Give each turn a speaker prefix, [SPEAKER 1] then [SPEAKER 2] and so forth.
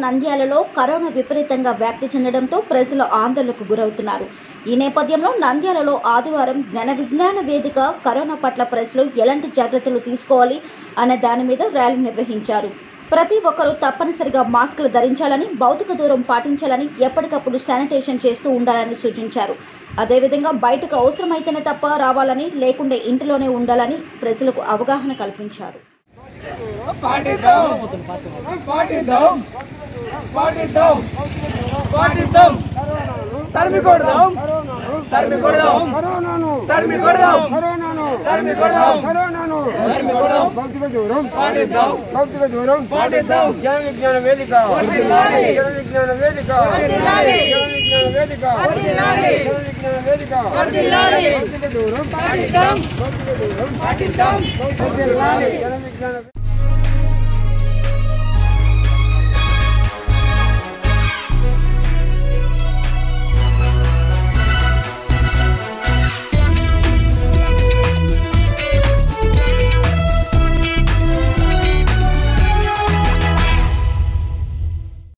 [SPEAKER 1] నంద్యాలలో కరోనా విపరీతంగా వ్యాప్తి చెందడంతో ప్రజలు ఆందోళనకు గురవుతున్నారు ఈ నేపథ్యంలో నంద్యాలలో ఆదివారం జ్ఞాన విజ్ఞాన వేదిక కరోనా పట్ల ప్రజలు ఎలాంటి జాగ్రత్తలు తీసుకోవాలి అనే దాని మీద ర్యాలీ నిర్వహించారు ప్రతి ఒక్కరూ తప్పనిసరిగా మాస్కులు ధరించాలని భౌతిక దూరం పాటించాలని ఎప్పటికప్పుడు శానిటేషన్ చేస్తూ ఉండాలని సూచించారు అదేవిధంగా బయటకు అవసరమైతేనే తప్ప రావాలని లేకుంటే ఇంటిలోనే ఉండాలని ప్రజలకు అవగాహన కల్పించారు
[SPEAKER 2] పాటిద్దాం పాటిద్దాం పాటిద్దాం పాటిద్దాం తరిమి కొడదాం తరిమి కొడదాం తరిమి కొడదాం తరిమి కొడదాం తరిమి కొడదాం
[SPEAKER 3] భౌతిక దూరం
[SPEAKER 2] పాటిద్దాం
[SPEAKER 3] భౌతిక దూరం
[SPEAKER 2] పాటిద్దాం
[SPEAKER 3] జ్ఞాన విజ్ఞాన వేదిక
[SPEAKER 2] వర్ధిల్లాలి.
[SPEAKER 3] జ్ఞాన విజ్ఞాన వేదిక
[SPEAKER 2] వర్ధిల్లాలి.
[SPEAKER 3] జ్ఞాన విజ్ఞాన వేదిక
[SPEAKER 2] వర్ధిల్లాలి.
[SPEAKER 3] జ్ఞాన విజ్ఞాన వేదిక
[SPEAKER 2] వర్ధిల్లాలి.
[SPEAKER 3] భౌతిక దూరం
[SPEAKER 2] పాటిద్దాం
[SPEAKER 3] భౌతిక దూరం
[SPEAKER 2] పాటిద్దాం
[SPEAKER 3] వర్ధిల్లాలి. జ్ఞాన విజ్ఞాన